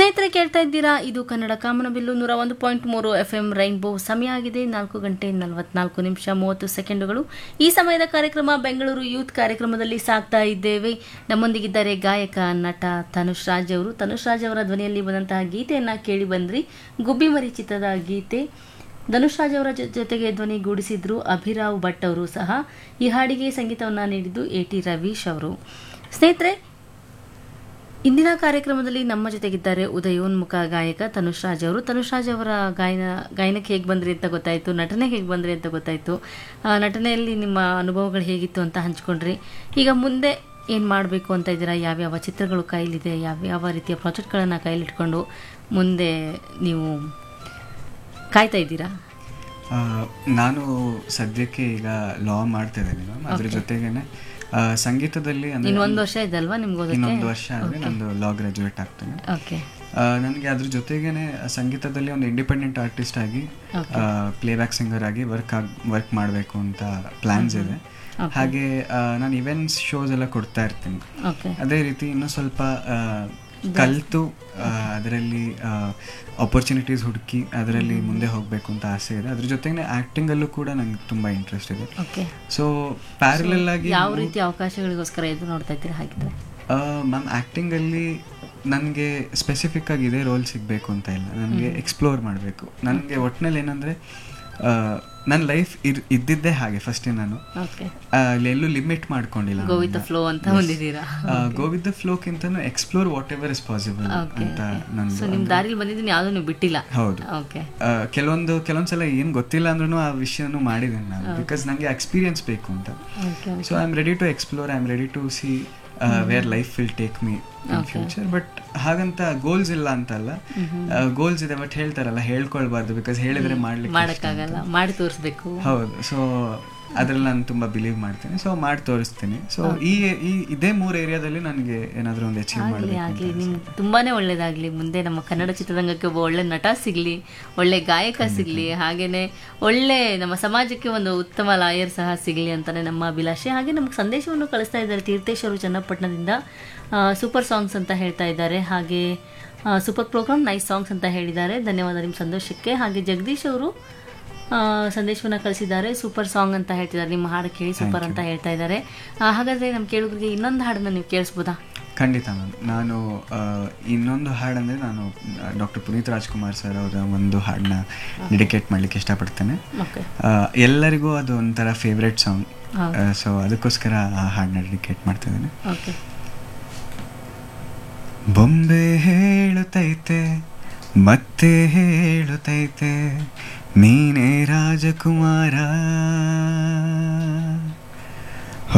ಸ್ನೇಹಿತರೆ ಕೇಳ್ತಾ ಇದ್ದೀರಾ ಇದು ಕನ್ನಡ ಕಾಮನಬಿಲ್ಲು ನೂರ ಒಂದು ಪಾಯಿಂಟ್ ಮೂರು ಎಫ್ ಎಂ ರೈನ್ಬೋ ಸಮಯ ಆಗಿದೆ ನಾಲ್ಕು ಗಂಟೆ ನಲವತ್ನಾಲ್ಕು ನಿಮಿಷ ಮೂವತ್ತು ಸೆಕೆಂಡುಗಳು ಈ ಸಮಯದ ಕಾರ್ಯಕ್ರಮ ಬೆಂಗಳೂರು ಯೂತ್ ಕಾರ್ಯಕ್ರಮದಲ್ಲಿ ಸಾಕ್ತಾ ಇದ್ದೇವೆ ನಮ್ಮೊಂದಿಗಿದ್ದಾರೆ ಗಾಯಕ ನಟ ತನುಷ್ ರಾಜ್ ಅವರು ತನುಷ್ ರಾಜ್ ಅವರ ಧ್ವನಿಯಲ್ಲಿ ಬಂದಂತಹ ಗೀತೆಯನ್ನ ಕೇಳಿ ಬಂದ್ರಿ ಗುಬ್ಬಿಮರಿ ಚಿತ್ರದ ಗೀತೆ ಧನುಷ್ ರಾಜ್ ಅವರ ಜೊ- ಜೊತೆಗೆ ಧ್ವನಿಗೂಡಿಸಿದ್ರು ಅಭಿರಾವ್ ಭಟ್ ಅವರು ಸಹ ಈ ಹಾಡಿಗೆ ಸಂಗೀತವನ್ನು ನೀಡಿದ್ದು ಎ ಟಿ ರವೀಶ್ ಅವರು ಸ್ನೇಹಿತರೆ ಇಂದಿನ ಕಾರ್ಯಕ್ರಮದಲ್ಲಿ ನಮ್ಮ ಜೊತೆಗಿದ್ದಾರೆ ಉದಯೋನ್ಮುಖ ಗಾಯಕ ತನುಷ್ ರಾಜ್ ಅವರು ತನುಷ್ ರಾಜ್ ಅವರ ಗಾಯನ ಗಾಯನಕ್ಕೆ ಹೇಗೆ ಬಂದ್ರಿ ಅಂತ ಗೊತ್ತಾಯಿತು ನಟನೆಗೆ ಹೇಗೆ ಬಂದ್ರಿ ಅಂತ ಗೊತ್ತಾಯಿತು ಆ, ನಟನೆಯಲ್ಲಿ ನಿಮ್ಮ ಅನುಭವಗಳು ಹೇಗಿತ್ತು ಅಂತ ಹಂಚ್ಕೊಂಡ್ರಿ ಈಗ ಮುಂದೆ ಏನು ಮಾಡಬೇಕು ಅಂತ ಇದ್ದೀರಾ ಯಾವ್ಯಾವ ಚಿತ್ರಗಳು ಕೈಲಿದೆ ಯಾವ್ಯಾವ ರೀತಿಯ ಪ್ರಾಜೆಕ್ಟ್ಗಳನ್ನು ಕೈಲಿಟ್ಕೊಂಡು ಮುಂದೆ ನೀವು ಕಾಯ್ತಾ ಇದ್ದೀರಾ ಆ, ನಾನು ಸದ್ಯಕ್ಕೆ ಈಗ ಲಾ ಮಾಡ್ತಾ ಇದ್ದೀನಿ ಮ್ಯಾಮ್ ಅದ್ರ ಜೊತೆಗೇನೆ ಆ, ಸಂಗೀತದಲ್ಲಿ ಅಂದ್ರೆ ಇನ್ನು ಒಂದು ವರ್ಷ ಇದಲ್ವಾ ನಿಮ್ಗೆ ಓದಕ್ಕೆ ಇನ್ನೊಂದು ವರ್ಷ ಆದ್ರೆ ನಂದು ಲಾ ಗ್ರಾಜುಯೇಟ್ ಆಗ್ತೇನೆ ಓಕೆ ನನಗೆ ಅದ್ರ ಜೊತೆಗೇನೆ ಸಂಗೀತದಲ್ಲಿ ಒಂದು ಇಂಡಿಪೆಂಡೆಂಟ್ ಆರ್ಟಿಸ್ಟ್ ಆಗಿ ಪ್ಲೇಬ್ಯಾಕ್ ಸಿಂಗರ್ ಆಗಿ ವರ್ಕ್ ಆಗ್ ವರ್ಕ್ ಮಾಡಬೇಕು ಅಂತ ಪ್ಲಾನ್ಸ್ ಇದೆ ಹಾಗೆ ಆ, ನಾನು ಇವೆಂಟ್ಸ್ ಶೋಸ್ ಎಲ್ಲ ಕೊಡ್ತಾ ಇರ್ತೀನಿ ಓಕೆ ಅದೇ ರೀತಿ ಇನ್ನೂ ಸ್ವಲ್ಪ ಆ, ಕಲ್ತು ಅದರಲ್ಲಿ ಆಪರ್ಚುನಿಟೀಸ್ ಹುಡುಕಿ ಅದರಲ್ಲಿ ಮುಂದೆ ಹೋಗಬೇಕು ಅಂತ ಆಸೆ ಇದೆ ಅದ್ರ ಜೊತೆಗೆ ಆ್ಯಕ್ಟಿಂಗಲ್ಲೂ ಕೂಡ ನಂಗೆ ತುಂಬ ಇಂಟ್ರೆಸ್ಟ್ ಇದೆ ಓಕೆ ಸೊ ಪ್ಯಾರಲಲ್ ಆಗಿ ಯಾವ ರೀತಿ ಅವಕಾಶಗಳಿಗೋಸ್ಕರ ಇದು ನೋಡ್ತಾ ಇದ್ದೀರಾ ಹಾಗಿದ್ರೆ ಮ್ಯಾಮ್ ಆ್ಯಕ್ಟಿಂಗಲ್ಲಿ ನನಗೆ ಸ್ಪೆಸಿಫಿಕ್ ಆಗಿ ಇದೇ ರೋಲ್ ಸಿಗಬೇಕು ಅಂತ ಇಲ್ಲ ನನಗೆ ಎಕ್ಸ್ಪ್ಲೋರ್ ಮಾಡಬೇಕು ನನಗೆ ಒಟ್ಟಿನಲ್ಲಿ ಏನಂದರೆ ನನ್ನ ಲೈಫ್ ಇರ್ ಇದ್ದಿದ್ದೇ ಹಾಗೆ ಫಸ್ಟೇ ನಾನು ಓಕೆ ಆ, ಅಲ್ಲಿ ಎಲ್ಲೂ ಲಿಮಿಟ್ ಮಾಡ್ಕೊಂಡಿಲ್ಲ ಗೋ ವಿತ್ ಫ್ಲೋ ಅಂತ ಹೊಂದಿದ್ದೀರಾ ಗೋ ವಿತ್ ದ ಫ್ಲೋಕ್ಕಿಂತನೂ explore whatever is possible okay ಅಂತ ಸೊ ನಂದು ನಿಮ್ ದಾರಿಲಿ ಬಂದಿದ್ದೀನಿ ಯಾವ್ದು ನೀವು ಬಿಟ್ಟಿಲ್ಲ ಹೌದು ಓಕೆ ಆ, ಕೆಲವೊಂದು ಕೆಲವೊಂದ್ಸಲ ಏನು ಗೊತ್ತಿಲ್ಲ ಅಂದ್ರೂ ಆ ವಿಷಯನೂ ಮಾಡಿದ್ದೀನಿ ನಾನು ಬಿಕಾಸ್ ನನಗೆ ಎಕ್ಸ್ಪೀರಿಯನ್ಸ್ ಬೇಕು ಅಂತ okay so I am ready to explore I am ready to see where life will take me in future but ಹಾಗಂತ ಗೋಲ್ಸ್ ಇಲ್ಲ ಅಂತಲ್ಲ ಗೋಲ್ಸ್ ಇದೆ ಬಟ್ ಹೇಳ್ತಾರಲ್ಲ ಹೇಳ್ಕೊಳ್ಬಾರ್ದು ಬಿಕಾಸ್ ಹೇಳಿದ್ರೆ ಮಾಡ್ಲಿಕ್ಕೆ ಕಷ್ಟ ಅಂತ. ಮಾಡಕ್ಕಾಗಲ್ಲ ಮಾಡಿ ತೋರಿಸ್ಬೇಕು ಹೌದು ಸೊ ಅದ್ರಲ್ಲಿ ನಾನು ತುಂಬಾ ಬಿಲೀವ್ ಮಾಡ್ತೀನಿ ಸೊ ಮಾಡಿ ತೋರಿಸ್ತೀನಿ ಸೊ ಈ ಈ ಇದೇ ಮೂರು ಏರಿಯಾದಲ್ಲಿ ನನಗೆ ಏನಾದರೂ ಒಂದು ಅಚೀವ್ ಆಗ್ಲಿ ಮಾಡಬೇಕು ಆಗ್ಲಿ ನಿಮ್ಗೆ ತುಂಬಾನೇ ಒಳ್ಳೇದಾಗ್ಲಿ ಮುಂದೆ ನಮ್ಮ ಕನ್ನಡ ಚಿತ್ರರಂಗಕ್ಕೆ ಒಬ್ಬ ಒಳ್ಳೆ ನಟ ಸಿಗ್ಲಿ ಒಳ್ಳೆ ಗಾಯಕ ಸಿಗ್ಲಿ ಹಾಗೇನೆ ಒಳ್ಳೆ ನಮ್ಮ ಸಮಾಜಕ್ಕೆ ಒಂದು ಉತ್ತಮ ಲಾಯರ್ ಸಹ ಸಿಗ್ಲಿ ಅಂತಾನೆ ನಮ್ಮ ಅಭಿಲಾಷೆ ಹಾಗೆ ನಮ್ಗೆ ಸಂದೇಶವನ್ನು ಕಳಿಸ್ತಾ ಇದ್ದಾರೆ ತೀರ್ಥೇಶ್ ಅವರು ಚನ್ನಪಟ್ಟಣದಿಂದ ಸೂಪರ್ ಸಾಂಗ್ಸ್ ಅಂತ ಹೇಳ್ತಾ ಇದ್ದಾರೆ ಹಾಗೆ ಸೂಪರ್ ಪ್ರೋಗ್ರಾಮ್ ನೈಸ್ ಸಾಂಗ್ಸ್ ಅಂತ ಹೇಳಿದ್ದಾರೆ ಧನ್ಯವಾದ ನಿಮ್ಮ ಸಂತೋಷಕ್ಕೆ ಹಾಗೆ ಜಗದೀಶ್ ಅವರು ಆ, ಸಂದೇಶವನ್ನ ಕಳಿಸಿದ್ದಾರೆ ಸೂಪರ್ ಸಾಂಗ್ ಅಂತ ಹೇಳ್ತಿದ್ದಾರೆ ನಿಮ್ಮ ಹಾಡು ಕೇಳಿ ಸೂಪರ್ ಅಂತ ಹೇಳ್ತಾ ಇದ್ದಾರೆ ಆ, ಹಾಗಾದ್ರೆ ನಮ್ಮ ಕೇಳುಗರಿಗೆ ಇನ್ನೊಂದು ಹಾಡನ್ನ ನೀವು ಕೇಳಿಸ್ಬೋದಾ ಖಂಡಿತ ಮ್ಯಾಮ್ ನಾನು ಆ, ಇನ್ನೊಂದು ಹಾಡಂದರೆ ನಾನು ಡಾಕ್ಟರ್ ಪುನೀತ್ ರಾಜ್ಕುಮಾರ್ ಸರ್ ಅವರ ಒಂದು ಹಾಡನ್ನ ಡೆಡಿಕೇಟ್ ಮಾಡಲಿಕ್ಕೆ ಇಷ್ಟಪಡ್ತೇನೆ ಓಕೆ ಆ, ಎಲ್ಲರಿಗೂ ಅದು ಒಂಥರ ಫೇವ್ರೆಟ್ ಸಾಂಗ್ ಹೌದು. ಸೊ ಅದಕ್ಕೋಸ್ಕರ ಆ ಹಾಡನ್ನ ಡೆಡಿಕೇಟ್ ಮಾಡ್ತಿದ್ದೇನೆ ಓಕೆ ಬೊಂಬೆ ಹೇಳುತ್ತೈತೆ ಮತ್ತೆ ಹೇಳುತ್ತೈತೆ ನೀನೇ ರಾಜಕುಮಾರ